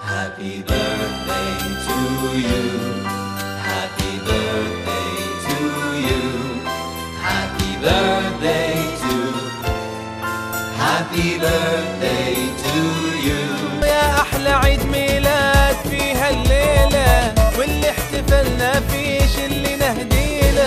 Happy birthday to you. Happy birthday to you. Happy birthday to. Happy birthday to you. يا احلى عيد ميلاد في هالليله واللي احتفلنا فيه اللي نهديله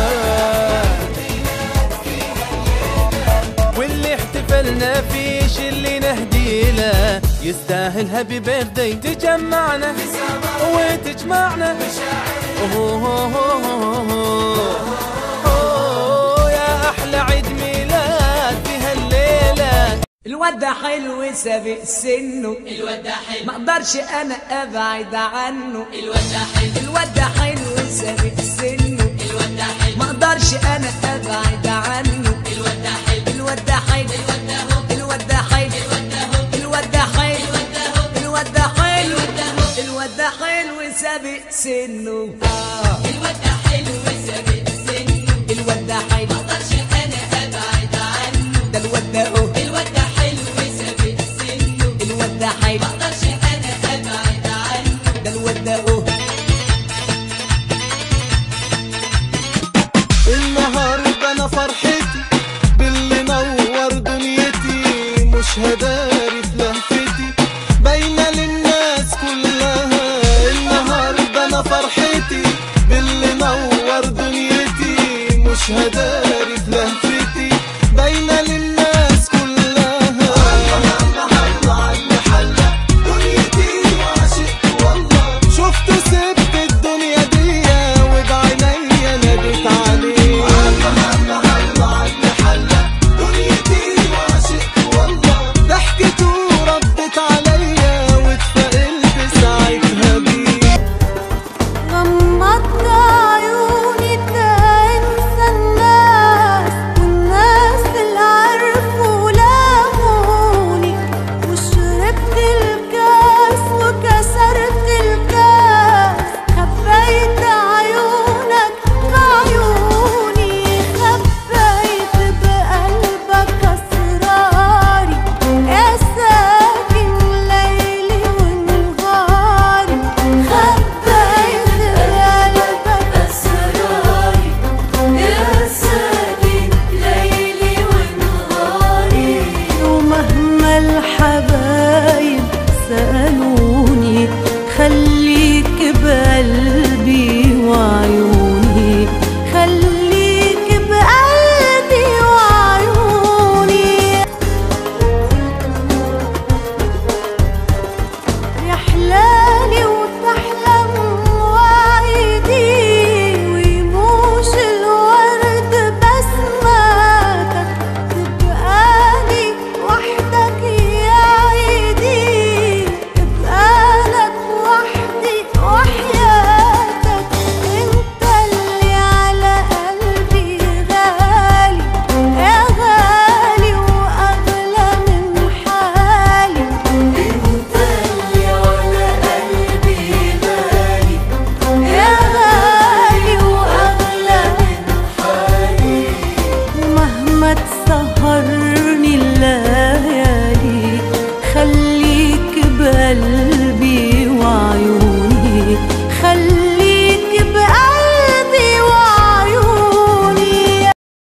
واللي احتفلنا فيه اللي نهديله يستاهل هابي بيرثدي تجمعنا وتجمعنا أوه أوه أوه أوه أوه يا احلى عيد ميلاد في هالليله الواد ده حلو سابق سنه الواد ده حلو ما اقدرش انا ابعد عنه الواد ده حلو الواد ده حلو سابق سنه الواد ده حلو ما اقدرش انا ابعد عنه الواد ده حلو الواد ده حلو الواد ده حلو الواد ده حلو الواد ده حلو الواد ده حلو سابق سنه آه. الواد ده حلو سابق سنه الواد ده حلو مقدرش انا ابعد عنه ده الواد ده اهو الواد ده حلو سابق سنه الواد ده حلو مقدرش انا ابعد عنه ده الواد ده اهو النهارده انا فرحتي باللي نور دنيتي مش هدايا